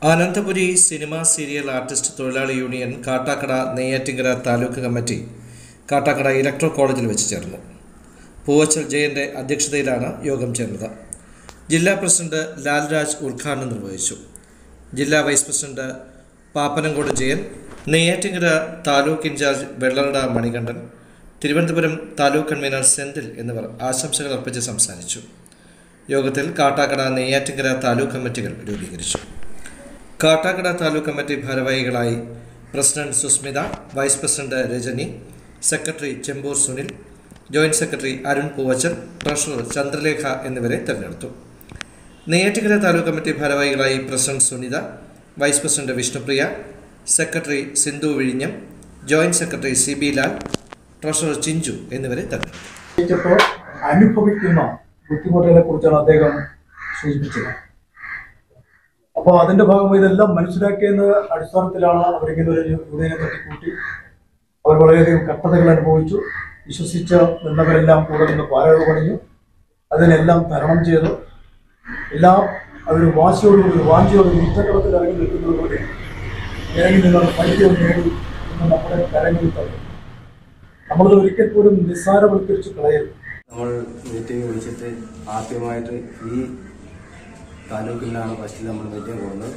Ananthapuri cinema serial artist തൊഴിലാളി union Kattakada Neyyattinkara taluk committee Kattakada electro കോളേജിൽ വെച്ച് ചേർന്നു പൂവച്ചൽ ജയന്റെ അധ്യക്ഷതയിലാണ് യോഗം ചേർന്നത് ജില്ലാ പ്രസിഡന്റ് ലാൽരാജ് ഉദ്ഘാടനം നിർവഹിച്ചു ജില്ലാ vice president Pappanamcode Jayan Neyyattinkara taluk incharge Vellarada Manikandan Thiruvananthapuram taluk convener Senthil എന്നിവർ ആശംസകൾ അർപ്പിച്ച് സംസാരിച്ചു യോഗത്തിൽ കാട്ടാക്കട നെയ്യാറ്റിങ്കര താലൂക്ക് കമ്മിറ്റികൾ രൂപീകരിച്ചു കാട്ടാക്കട താലൂക്ക് കമ്മിറ്റി ഭാരവാഹികളായി president Susmitha vice president Rajani secretary Chempoor Sunil joint secretary Arun Poovachal treasurer Chandralekha എന്നിവരെ തെരഞ്ഞെടുത്തു നെയ്യാറ്റിക്കര താലൂക്ക് കമ്മിറ്റി ഭാരവാഹികളായി president Sunitha vice president Vishnupriya secretary Sindhu വിഴിഞ്ഞം joint secretary C B Lal treasurer Chinchu എന്നിവരെ തെരഞ്ഞെടുത്തു പ്രത്യേകിച്ചപ്പോൾ അനുഭവിക്കുന്ന ബുദ്ധിമുട്ടുകളെ കുറിച്ചാണ് അദ്ദേഹം സൂചിപ്പിച്ചത് അപ്പോൾ അതിന്റെ ഭാഗമായി ഇതെല്ലാം മനസ്സിലാക്കിയെന്ന അടിസ്ഥാനത്തിലാണ് അവരിങ്ങനെ ഒരു യൂണിയനെ തട്ടിക്കൂട്ടി അവർ വളരെയധികം കഷ്ടതകൾ അനുഭവിച്ചു വിശ്വസിച്ച് നിന്നവരെല്ലാം കൂടെ നിന്ന് പാരകൾ പണിഞ്ഞു അതിനെല്ലാം തരണം ചെയ്തു എല്ലാം അവർ വാശിയോടുകൂടി വാഞ്ചിയോടുകൂടി യുദ്ധക്കളത്തിൽ ഇറങ്ങി നിൽക്കുന്നതുപോലെ ഇറങ്ങി നിങ്ങൾ പരിചയം നേടി എന്ന് നമ്മുടെ കരങ്ങളിൽ തന്നു നമ്മളത് ഒരിക്കൽ പോലും നിസ്സാരവൽക്കരിച്ച് കളയരുത് നമ്മൾ മീറ്റിംഗ് വിളിച്ചിട്ട് ആദ്യമായിട്ട് ഈ താലൂക്കിലാണ് ഫസ്റ്റ് നമ്മൾ മീറ്റിംഗ് കൂടുന്നത്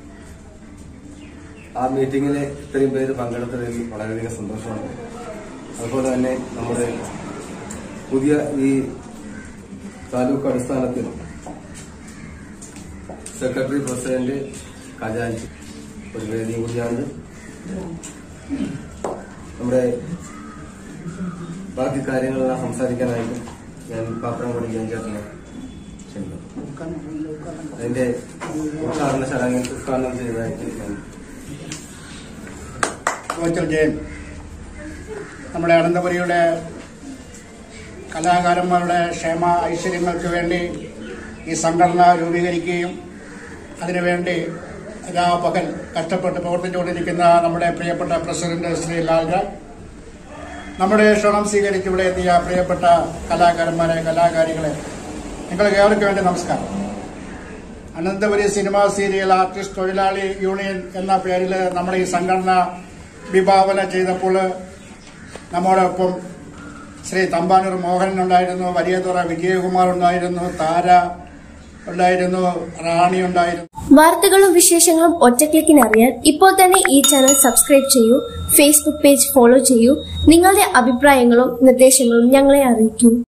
ആ മീറ്റിങ്ങിൽ ഇത്രയും പേര് പങ്കെടുത്തതിൽ വളരെയധികം സന്തോഷമുണ്ട് അതുപോലെ തന്നെ നമ്മുടെ പുതിയ ഈ താലൂക്ക് അടിസ്ഥാനത്തിൽ സെക്രട്ടറി പ്രസിഡന്റ് ഖജാൻജി ഒരു വേദി കൂടിയാണ് നമ്മുടെ ബാക്കി കാര്യങ്ങളെല്ലാം സംസാരിക്കാനായിട്ട് ഞാൻ പാത്രംകോടി ജയൻചേട്ടനെ ക്ഷണിക്കുന്നു അതിന്റെ ഉദ്ഘാടന ചടങ്ങിൽ ഉദ്ഘാടനം ചെയ്തതായിട്ട് ഞാൻ കോച്ചൽ ജയൻ നമ്മുടെ അനന്തപുരിയുടെ കലാകാരന്മാരുടെ ക്ഷേമ ഐശ്വര്യങ്ങൾക്ക് വേണ്ടി ഈ സംഘടന രൂപീകരിക്കുകയും അതിനുവേണ്ടി രാപകൽ കഷ്ടപ്പെട്ട് പ്രവർത്തിച്ചുകൊണ്ടിരിക്കുന്ന നമ്മുടെ പ്രിയപ്പെട്ട പ്രസിഡന്റ് ശ്രീ ലാൽരാജ് നമ്മുടെ ക്ഷണം സ്വീകരിച്ച് ഇവിടെ എത്തിയ പ്രിയപ്പെട്ട കലാകാരന്മാരെ കലാകാരികളെ നിങ്ങൾക്ക് ഏവർക്കും വേണ്ടി നമസ്കാരം അനന്തപുരി സിനിമ സീരിയൽ ആർട്ടിസ്റ്റ് തൊഴിലാളി യൂണിയൻ എന്ന പേരിൽ നമ്മുടെ ഈ സംഘടന വിഭാവന ചെയ്തപ്പോൾ നമ്മോടൊപ്പം ശ്രീ തമ്പാനൂർ മോഹനൻ ഉണ്ടായിരുന്നു വലിയതുറ വിജയകുമാർ ഉണ്ടായിരുന്നു താര ഉണ്ടായിരുന്നു റാണി ഉണ്ടായിരുന്നു വാർത്തകളും വിശേഷങ്ങളും ഒറ്റക്ലിക്കിന് അറിയാൻ ഇപ്പോൾ തന്നെ ഈ ചാനൽ സബ്സ്ക്രൈബ് ചെയ്യൂ ഫേസ്ബുക്ക് പേജ് ഫോളോ ചെയ്യൂ നിങ്ങളുടെ അഭിപ്രായങ്ങളും നിർദ്ദേശങ്ങളും ഞങ്ങളെ അറിയിക്കൂ